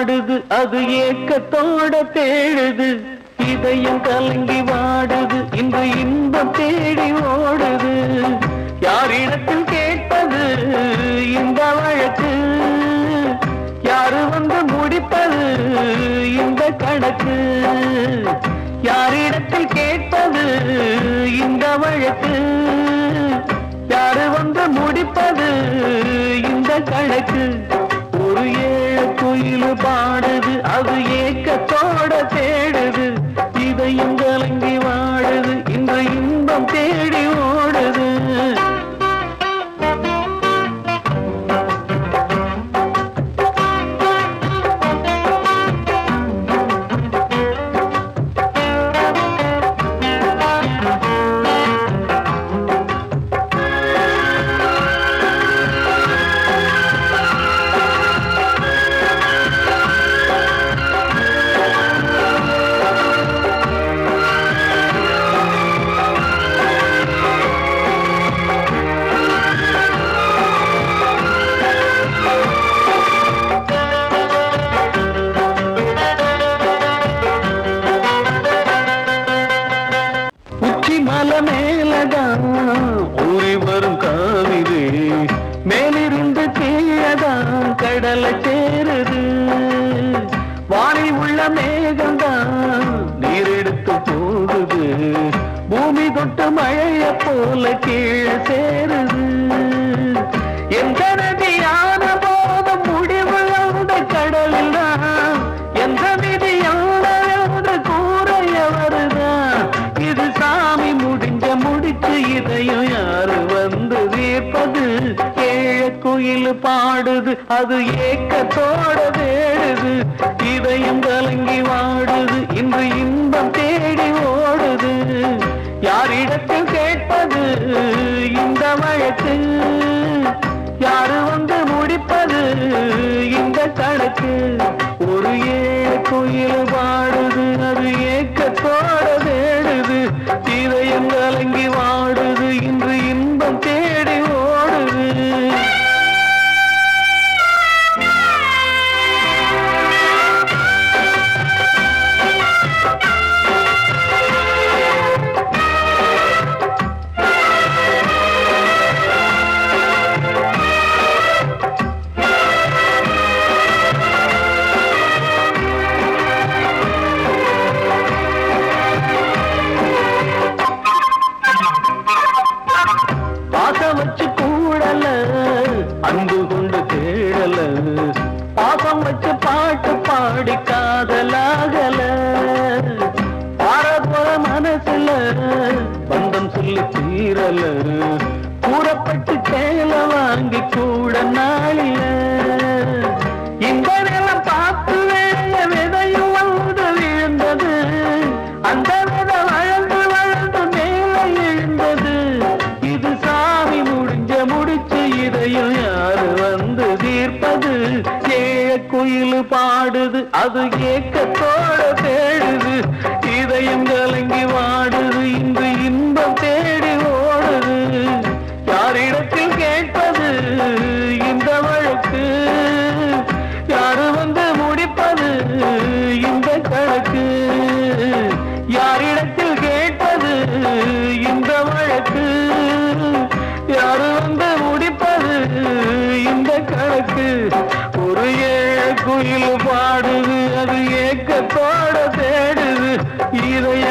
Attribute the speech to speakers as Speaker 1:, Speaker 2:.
Speaker 1: பாடுது அது ஏக்கத்தோட தேடுது இதயம் கலங்கி வாடுது இன்று இன்பம் தேடி ஓடுது யாரிடத்தில் கேட்பது இந்த வழக்கு யாரு வந்து முடிப்பது இந்த கணக்கு யாரிடத்தில் கேட்பது இந்த வழக்கு யாரு வந்து முடிப்பது இந்த கணக்கு ஒரு ஏழு குயில் பாடுது அது ஏக்கத்தோட தேடுது இதையும் கலங்கி வாடுது இன்று இன்பம் தேடி ஓடுது உச்சி மலை மேலதான் ஊறி வரும் காவிரி மேலிருந்து கீழதான் கடலை சேருது வானில் உள்ள மேகம்தான் நீர் எடுத்து போகுது பூமி தொட்டு மழைய போல கீழே சேருது எந்த நதியான போதும் முடிவு அந்த கடலில் தான் எந்த விதியான என்று கூற எவருதான் இது சாமி முடிஞ்ச முடிச்சு இதையும் யாரு வந்து தீர்ப்பது ஏழ குயில் பாடுது அது ஏக்கத்தோட தேடுது இதயம் கலங்கி வாடுது இன்று இன்பம் தேடி ஓடுது யாரிடத்தில் கேட்பது இந்த வழக்கு யாரு வந்து முடிப்பது இந்த கணக்கு ஒரு ஏழ குயில் பாடுது அது ஏக்கத்தோட தேடுது இதயம் கலங்கி வாடுது இன்று இன்பம் தேடி ஓடுது பாசம் வச்சு கூடல அன்பு கொண்டு தேடல பாசம் வச்சு பாட்டு பாடி காதலாகல பார போற மனசுல பந்தம் சொல்லி தீரல கூறப்பட்டு சேல வாங்கி கூட நாளில இந்த நிலம் பார்த்து வேலைய விதையும் வந்து விழுந்தது அந்த விதை வளர்ந்து வளர்ந்து மேலே எழுந்தது இது சாமி முடிஞ்ச முடிச்சு இதையும் யாரு வந்து தீர்ப்பது ஏழ குயில் பாடுது அது ஏக்கத்தோட தேடுது இதயம் கலங்கி வாடுது இன்று இன்பம் தேடி ஓடுது யாரிடத்தில் கேட்பது இந்த வழக்கு யாரு வந்து முடிப்பது இந்த கணக்கு யாரிடத்தில் கேட்பது இந்த வழக்கு யாரு வந்து முடிப்பது இந்த கணக்கு ஒரு ஏழ குயில் பாடுது அது ஏக்கத்தோட தேடுது இதை